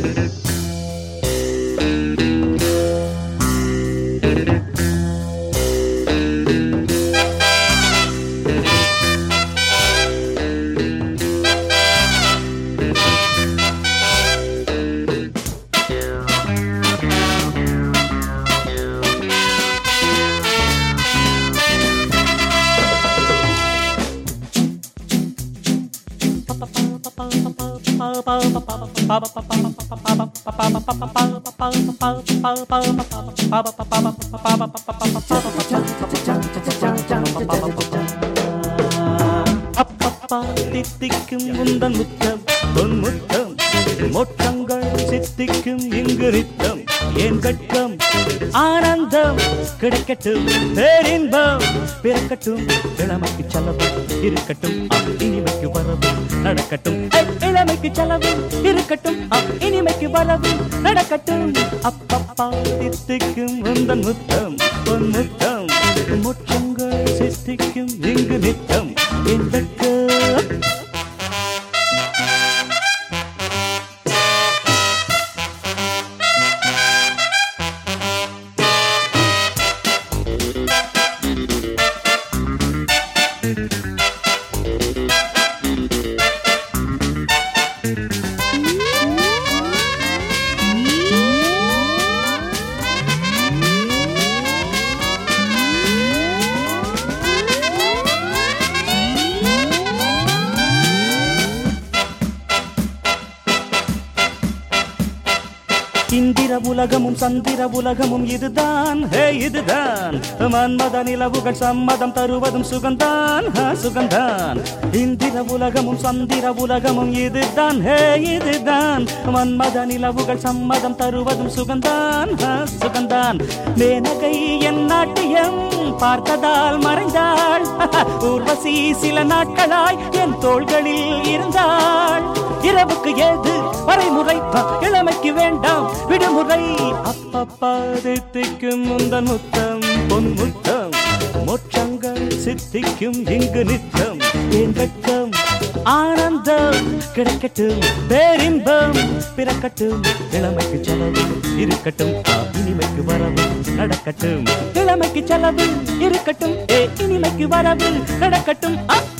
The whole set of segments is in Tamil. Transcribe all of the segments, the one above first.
அப்பப்பா தித்திக்கும் முந்தன் முத்தம் பொன் முத்தம் மொட்டங்கள் சித்திக்கும் இங்கு நித்தம் என் கட்டம் ஆனந்தம் கிடைக்கட்டும் பேரின்பம் பிறக்கட்டும் இளமைக்கு செலவு இருக்கட்டும் ஆ, இனிமைக்கு வரவு நடக்கட்டும் ஐ, இளமைக்கு செலவு இருக்கட்டும் ஆ, இனிமைக்கு வரவு நடக்கட்டும் அப்பப்பா தித்திக்கும் முந்தன் முத்தம் பொன் முத்தம் மொட்டங்கள் சித்திக்கும் இங்கு நித்தம் என் கட்டம் இந்திர உலகமும் சந்திர உலகமும் இதுதான் ஹே இதுதான் மன்மத நிலவுகள் சம்மதம் தருவதும் சுகந்தான் ஹ, சுகந்தான் இந்திர உலகமும் சந்திர உலகமும் இதுதான் ஹே இதுதான் மன்மத நிலவுகள் சம்மதம் தருவதும் சுகந்தான் ஹ, சுகந்தான் மேனகை என் நாட்டியம் பார்த்ததால் மறைந்தாள் ஊர்வசி சில நாட்களாய் என் தோள்களில் இருந்தாள் இரவுக்கு ஏது வரைமுறை அ, இளமைக்கு வேண்டாம் விடுமுறை அப்பப்பா தித்திக்கும் முந்தன் முத்தம் பொன் முத்தம் மோட்சங்கள் சித்திக்கும் இங்கு நித்தம் என் வெட்கம் ஆனந்தம் கிடைக்கட்டும் பேரின்பம் பிறக்கட்டும் இளமைக்கு செலவு இருக்கட்டும் ஆ, இனிமைக்கு வரவு நடக்கட்டும் இளமைக்கு செலவு இருக்கட்டும் ஏ இனிமைக்கு வரவு நடக்கட்டும்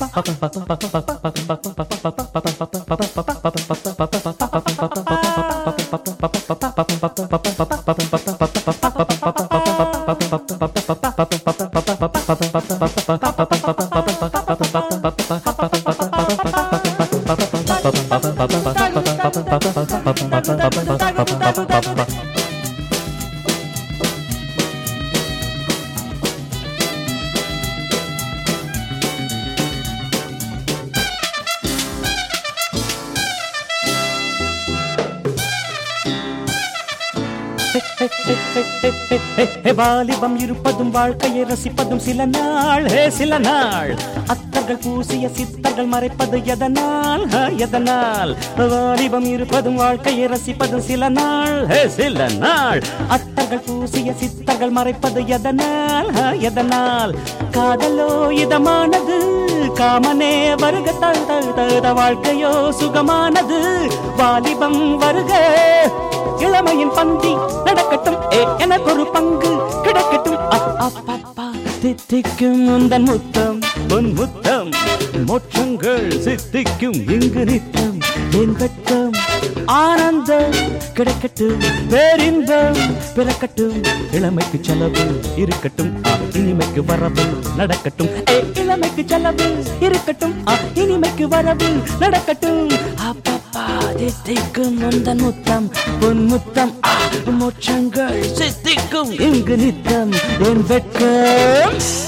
வாலிபம் இருப்பதும் வாழ்க்கையை ரசிப்பதும் சில நாள் ஹே சில நாள் அத்தர்கள் பூசிய சித்தர்கள் மறைப்பது எதனால் ஹ, எதனால் வாலிபம் இருப்பதும் வாழ்க்கையை ரசிப்பதும் சில நாள் ஹே சில நாள் அத்தர்கள் பூசிய சித்தர்கள் மறைப்பது எதனால் ஹ, எதனால் காதலோ இதமானது காமனே வருக தழ தழுத வாழ்க்கையோ சுகமானது வாலிபம் வருக இளமையின் பந்தி நடக்கட்டும் ஏ எனக்கு ஒரு பங்கு கிடைக்கட்டும் அப், அப், அப்பா தித்திக்கும் உந்தன் முத்தம் பொன் முத்தம் மோட்சங்கள் சித்திக்கும் இங்கு நித்தம் என் வெட்கம் ஆனந்தம் கிடைக்கட்டும் பேரின்பம் பிறக்கட்டும் இளமைக்கு செலவு இருக்கட்டும் ஆ, இனிமைக்கு வரவு நடக்கட்டும் ஏ இளமைக்கு செலவு இருக்கட்டும் ஆ, இனிமைக்கு வரவு நடக்கட்டும் அப்பப்பா தித்திக்கும் உந்தன் முத்தம் பொன் முத்தம் ஆ, மோட்சங்கள் சித்திக்கும் இங்கு நித்தம் என் வெட்கம்